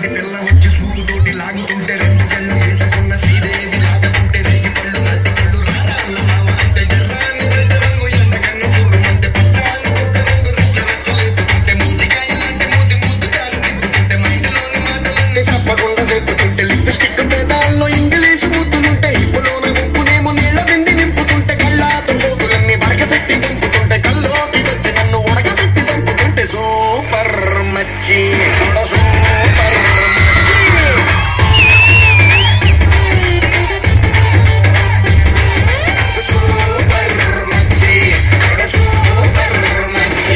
చంటి పిల్ల వచ్చి సూకుతోటి లాగుతుంటే రెండు చెళ్ళు వేసుకున్న శ్రీదేవి లాగుతుంటే రేగి పళ్ళు నట్టి కళ్ళు రారా అన్న మామ అంటే ఎర్రాని వైద్య రంగు ఎండకన్ను సుర్రమంటే పచ్చాని కొత్త రంగు రచ్చ రచ్చ లేపుతుంటే ముచ్చికాయ లాంటి మూతి ముద్దుగా తిప్పుతుంటే మైండ్లోని మాటలన్నీ చెప్పకుండా చెప్పుతుంటే లిప్స్టిక్ పేదాల్లో ఇంగ్లీష్ ముద్దులుంటే ఇప్పులోన గుంపునేమో నీళ్ళ బింది నింపుతుంటే కళ్ళాతో సోకులన్నీ పడకబెట్టి నింపుతుంటే కల్లోకి వచ్చి నన్ను ఉడకబెట్టి చంపుతుంటే సూపర్ మచ్చి కూడా సూపర్ మచ్చి సూపర్ మచ్చి కూడా సూపర్ మచ్చి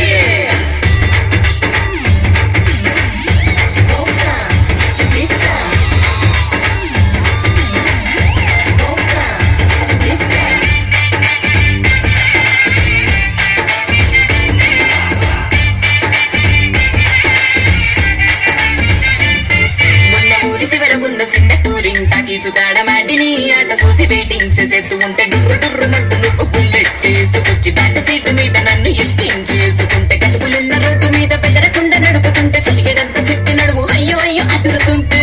మొన్న ఊరి చివర ఉన్న చిన్న టూరింగ్ టాకీసు కాడ మాటిని ఆట చూసి బేటింగ్స్ చేస్తూ ఉంటే డుర్రు డుర్రు నట్టు నువ్వు బుల్లెట్ వేసుకొచ్చి బ్యాక్ సీట్ మీద నన్ను ఎక్కించేసుకుంటే కదుపులున్న రోడ్డు మీద పెదరకుండా నడుపుతుంటే సరిగడంత సిట్టి నడుము అయ్యో అయ్యో అదురుతుంటే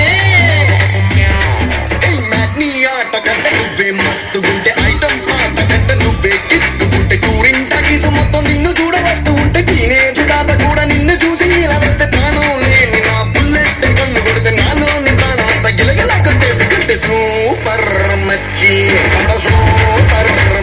ఏయ్ మ్యాట్ నీ ఆట కంటే నువ్వే మస్తు ఉంటే ఐటమ్ పాట కంటే నువ్వే కిత్తుకుంటే టూరింగ్ టాకీస్ మొత్తం నిన్ను చూడ వస్తూ ఉంటే టీనేజ్ తాత కూడా నిన్ను చూసి ఇలా వస్తే ప్రాణం లేని నా బుల్లెట్ కన్ను కొడితే నాలోని ప్రాణం అంతా గిలగిలా కొట్టేసి కట్టే సూపర్ మచ్చి సూపర్